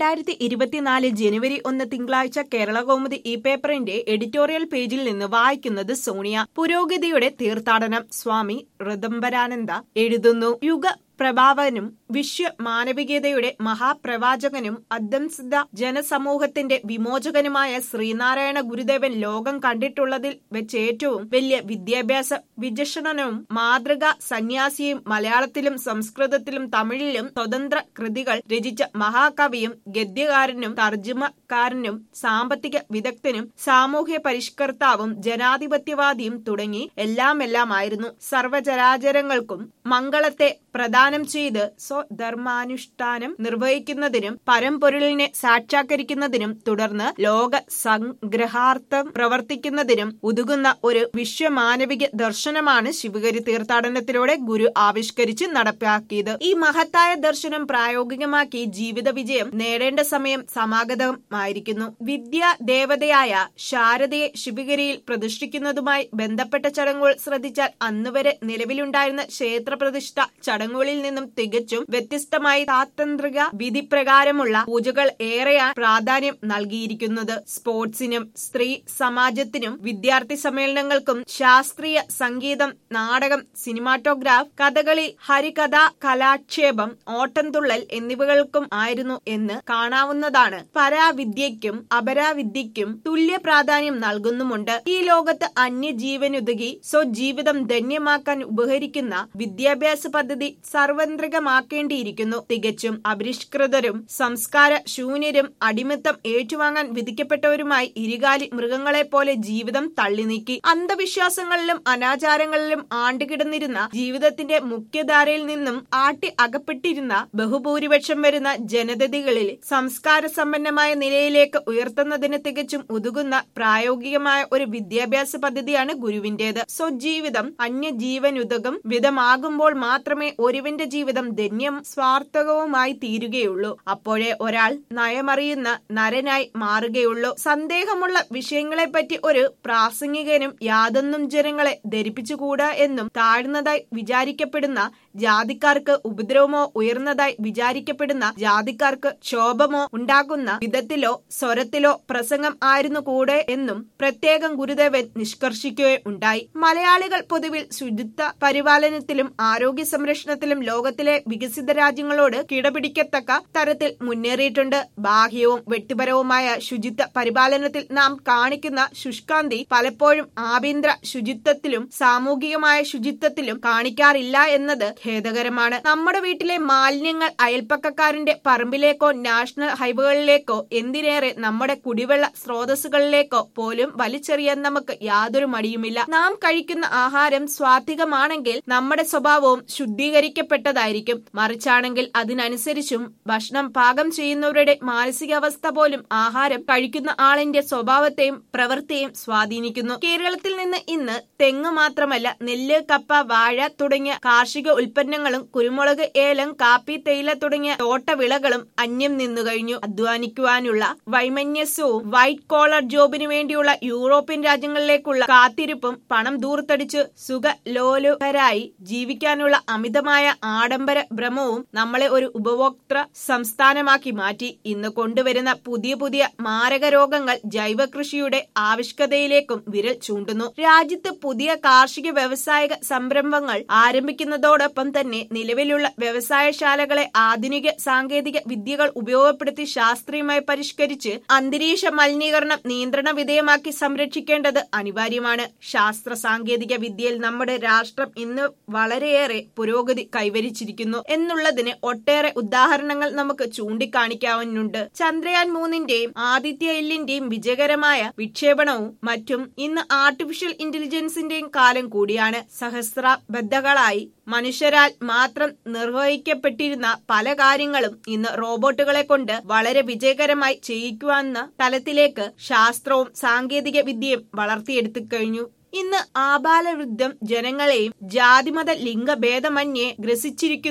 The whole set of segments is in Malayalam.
രണ്ടായിരത്തി ഇരുപത്തിനാല് ജനുവരി ഒന്ന് തിങ്കളാഴ്ച കേരളകൗമുദി ഈ പേപ്പറിന്റെ എഡിറ്റോറിയൽ പേജിൽ നിന്ന് വായിക്കുന്നത് സോണിയ പുരോഗതിയുടെ തീർത്ഥാടനം സ്വാമി ഋദംബരാനന്ദ എഴുതുന്നു യുഗ പ്രഭാവനും വിശ്വ മാനവികതയുടെ മഹാപ്രവാചകനും അദ്ദംസിദ്ധ ജനസമൂഹത്തിന്റെ വിമോചകനുമായ ശ്രീനാരായണ ഗുരുദേവൻ ലോകം കണ്ടിട്ടുള്ളതിൽ വെച്ച് ഏറ്റവും വലിയ വിദ്യാഭ്യാസ വിചക്ഷണനും മാതൃക സന്യാസിയും മലയാളത്തിലും സംസ്കൃതത്തിലും തമിഴിലും സ്വതന്ത്ര കൃതികൾ രചിച്ച മഹാകവിയും ഗദ്യകാരനും തർജ്ജമക്കാരനും സാമ്പത്തിക വിദഗ്ധനും സാമൂഹ്യ പരിഷ്കർത്താവും ജനാധിപത്യവാദിയും തുടങ്ങി എല്ലാം എല്ലാമായിരുന്നു സർവചരാചരങ്ങൾക്കും മംഗളത്തെ പ്രദാനം ചെയ്ത് സ്വധർമാനുഷ്ഠാനം നിർവഹിക്കുന്നതിനും പരമ്പൊരുളിനെ സാക്ഷാത്കരിക്കുന്നതിനും തുടർന്ന് ലോക സംഗ്രഹാർത്ഥം പ്രവർത്തിക്കുന്നതിനും ഉതുകുന്ന ഒരു വിശ്വമാനവിക ദർശനമാണ് ശിവഗിരി തീർത്ഥാടനത്തിലൂടെ ഗുരു ആവിഷ്കരിച്ച് നടപ്പാക്കിയത് ഈ മഹത്തായ ദർശനം പ്രായോഗികമാക്കി ജീവിത വിജയം നേടേണ്ട സമയം സമാഗതമായിരിക്കുന്നു വിദ്യാ ദേവതയായ ശാരദയെ ശിവഗിരിയിൽ പ്രതിഷ്ഠിക്കുന്നതുമായി ബന്ധപ്പെട്ട ചടങ്ങുകൾ ശ്രദ്ധിച്ചാൽ അന്നുവരെ നിലവിലുണ്ടായിരുന്ന ക്ഷേത്ര പ്രതിഷ്ഠ ചടങ്ങുകളിൽ നിന്നും തികച്ചും വ്യത്യസ്തമായി സ്വാതന്ത്രിക വിധി പ്രകാരമുള്ള പൂജകൾ ഏറെയാണ് പ്രാധാന്യം നൽകിയിരിക്കുന്നത് സ്പോർട്സിനും സ്ത്രീ സമാജത്തിനും വിദ്യാർത്ഥി സമ്മേളനങ്ങൾക്കും ശാസ്ത്രീയ സംഗീതം നാടകം സിനിമാറ്റോഗ്രാഫ് കഥകളി ഹരികഥ കലാക്ഷേപം ഓട്ടംതുള്ളൽ എന്നിവകൾക്കും ആയിരുന്നു എന്ന് കാണാവുന്നതാണ് പരാവിദ്യയ്ക്കും അപരാവിദ്യയ്ക്കും തുല്യ പ്രാധാന്യം നൽകുന്നുമുണ്ട് ഈ ലോകത്ത് അന്യജീവനുതകി സ്വജീവിതം ധന്യമാക്കാൻ ഉപകരിക്കുന്ന വിദ്യാഭ്യാസ പദ്ധതി സർവന്ത്രികമാക്കേണ്ടിയിരിക്കുന്നു തികച്ചും അപരിഷ്കൃതരും സംസ്കാര ശൂന്യരും അടിമത്തം ഏറ്റുവാങ്ങാൻ വിധിക്കപ്പെട്ടവരുമായി ഇരുകാലി മൃഗങ്ങളെ പോലെ ജീവിതം തള്ളി നീക്കി അന്ധവിശ്വാസങ്ങളിലും അനാചാരങ്ങളിലും ആണ്ടുകിടന്നിരുന്ന ജീവിതത്തിന്റെ മുഖ്യധാരയിൽ നിന്നും ആട്ടി അകപ്പെട്ടിരുന്ന ബഹുഭൂരിപക്ഷം വരുന്ന ജനതകളിൽ സംസ്കാര സമ്പന്നമായ നിലയിലേക്ക് ഉയർത്തുന്നതിന് തികച്ചും ഉതുകുന്ന പ്രായോഗികമായ ഒരു വിദ്യാഭ്യാസ പദ്ധതിയാണ് ഗുരുവിന്റേത് സ്വജീവിതം അന്യജീവനുതകം വിധമാകുമ്പോൾ മാത്രമേ ഒരുവിന്റെ ജീവിതം ധന്യം സ്വാർത്ഥകവുമായി തീരുകയുള്ളൂ അപ്പോഴേ ഒരാൾ നയമറിയുന്ന നരനായി മാറുകയുള്ളൂ സന്ദേഹമുള്ള വിഷയങ്ങളെപ്പറ്റി ഒരു പ്രാസംഗികനും യാതൊന്നും ജനങ്ങളെ ധരിപ്പിച്ചുകൂടാ എന്നും താഴ്ന്നതായി വിചാരിക്കപ്പെടുന്ന ജാതിക്കാർക്ക് ഉപദ്രവമോ ഉയർന്നതായി വിചാരിക്കപ്പെടുന്ന ജാതിക്കാർക്ക് ക്ഷോഭമോ ഉണ്ടാക്കുന്ന വിധത്തിലോ സ്വരത്തിലോ പ്രസംഗം ആയിരുന്നു കൂടെ എന്നും പ്രത്യേകം ഗുരുദേവൻ നിഷ്കർഷിക്കുകയുണ്ടായി മലയാളികൾ പൊതുവിൽ ശുചിത്വ പരിപാലനത്തിലും ആരോഗ്യ സംരക്ഷണത്തിലും ലോകത്തിലെ വികസിത രാജ്യങ്ങളോട് കിടപിടിക്കത്തക്ക തരത്തിൽ മുന്നേറിയിട്ടുണ്ട് ബാഹ്യവും വ്യക്തിപരവുമായ ശുചിത്വ പരിപാലനത്തിൽ നാം കാണിക്കുന്ന ശുഷ്കാന്തി പലപ്പോഴും ആഭ്യന്തര ശുചിത്വത്തിലും സാമൂഹികമായ ശുചിത്വത്തിലും കാണിക്കാറില്ല എന്നത് ഖേദകരമാണ് നമ്മുടെ വീട്ടിലെ മാലിന്യങ്ങൾ അയൽപ്പക്കക്കാരന്റെ പറമ്പിലേക്കോ നാഷണൽ ഹൈവേകളിലേക്കോ എന്തിനേറെ നമ്മുടെ കുടിവെള്ള സ്രോതസ്സുകളിലേക്കോ പോലും വലിച്ചെറിയാൻ നമുക്ക് യാതൊരു മടിയുമില്ല നാം കഴിക്കുന്ന ആഹാരം സ്വാത്വികമാണെങ്കിൽ നമ്മുടെ സ്വഭാവവും ശുദ്ധീകരിക്കപ്പെട്ടതായിരിക്കും മറിച്ചാണെങ്കിൽ അതിനനുസരിച്ചും ഭക്ഷണം പാകം ചെയ്യുന്നവരുടെ മാനസികാവസ്ഥ പോലും ആഹാരം കഴിക്കുന്ന ആളിന്റെ സ്വഭാവത്തെയും പ്രവൃത്തിയെയും സ്വാധീനിക്കുന്നു കേരളത്തിൽ നിന്ന് ഇന്ന് തെങ്ങ് മാത്രമല്ല നെല്ല് കപ്പ വാഴ തുടങ്ങിയ കാർഷിക ഉൽപ്പന്നങ്ങളും കുരുമുളക് ഏലം കാപ്പി തേയില തുടങ്ങിയ തോട്ടവിളകളും അന്യം നിന്നു കഴിഞ്ഞു അധ്വാനിക്കുവാനുള്ള വൈമന്യസ്യവും വൈറ്റ് കോളർ ജോബിനു വേണ്ടിയുള്ള യൂറോപ്യൻ രാജ്യങ്ങളിലേക്കുള്ള കാത്തിരിപ്പും പണം ദൂർത്തടിച്ച് സുഖലോലുകരായി ജീവിക്കാനുള്ള അമിതമായ ആഡംബര ഭ്രമവും നമ്മളെ ഒരു ഉപഭോക്തൃ സംസ്ഥാനമാക്കി മാറ്റി ഇന്ന് കൊണ്ടുവരുന്ന പുതിയ പുതിയ മാരക രോഗങ്ങൾ ജൈവ കൃഷിയുടെ ആവശ്യകതയിലേക്കും വിരൽ ചൂണ്ടുന്നു രാജ്യത്ത് പുതിയ കാർഷിക വ്യവസായിക സംരംഭങ്ങൾ ആരംഭിക്കുന്നതോടൊപ്പം തന്നെ നിലവിലുള്ള വ്യവസായശാലകളെ ആധുനിക സാങ്കേതിക വിദ്യകൾ ഉപയോഗപ്പെടുത്തി ശാസ്ത്രീയമായി പരിഷ്കരിച്ച് അന്തരീക്ഷ മലിനീകരണം നിയന്ത്രണ വിധേയമാക്കി സംരക്ഷിക്കേണ്ടത് അനിവാര്യമാണ് ശാസ്ത്ര സാങ്കേതിക വിദ്യയിൽ നമ്മുടെ രാഷ്ട്രം ഇന്ന് വളരെയേറെ പുരോഗതി കൈവരിച്ചിരിക്കുന്നു എന്നുള്ളതിന് ഒട്ടേറെ ഉദാഹരണങ്ങൾ നമുക്ക് ചൂണ്ടിക്കാണിക്കാവുന്നുണ്ട് ചന്ദ്രയാൻ മൂന്നിന്റെയും ആദിത്യ എല്ലിന്റെയും വിജയകരമായ വിക്ഷേപണവും മറ്റും ഇന്ന് ആർട്ടിഫിഷ്യൽ ഇന്റലിജൻസിന്റെയും കാലം കൂടിയാണ് സഹസ്രബദ്ധകളായി മനുഷ്യരാൽ മാത്രം നിർവഹിക്കപ്പെട്ടിരുന്ന പല കാര്യങ്ങളും ഇന്ന് റോബോട്ടുകളെ കൊണ്ട് വളരെ വിജയകരമായി ചെയ്യിക്കുവാന്ന തലത്തിലേക്ക് ശാസ്ത്രവും സാങ്കേതിക വിദ്യയും വളർത്തിയെടുത്തു കഴിഞ്ഞു ഇന്ന് ആബാലവൃദ്ധം ജനങ്ങളെയും ജാതിമത ലിംഗഭേദമന്യേ ഗ്രസിച്ചിരിക്കുന്ന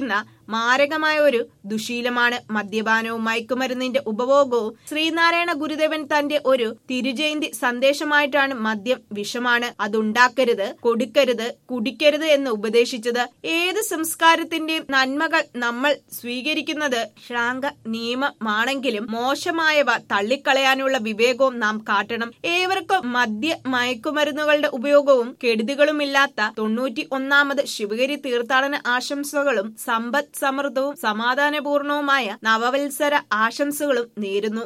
മാരകമായ ഒരു ദുശീലമാണ് മദ്യപാനവും മയക്കുമരുന്നിന്റെ ഉപഭോഗവും ശ്രീനാരായണ ഗുരുദേവൻ തന്റെ ഒരു തിരുജയന്തി സന്ദേശമായിട്ടാണ് മദ്യം വിഷമാണ് അതുണ്ടാക്കരുത് കൊടുക്കരുത് കുടിക്കരുത് എന്ന് ഉപദേശിച്ചത് ഏത് സംസ്കാരത്തിന്റെയും നന്മകൾ നമ്മൾ സ്വീകരിക്കുന്നത് ഷാങ്ക നിയമമാണെങ്കിലും മോശമായവ തള്ളിക്കളയാനുള്ള വിവേകവും നാം കാട്ടണം ഏവർക്കും മദ്യ മയക്കുമരുന്നുകളുടെ ഉപയോഗവും കെടുതികളുമില്ലാത്ത തൊണ്ണൂറ്റി ഒന്നാമത് ശിവഗിരി തീർത്ഥാടന ആശംസകളും സമ്പദ് സമൃദ്ധവും സമാധാനപൂർണവുമായ നവവത്സര ആശംസകളും നേരുന്നു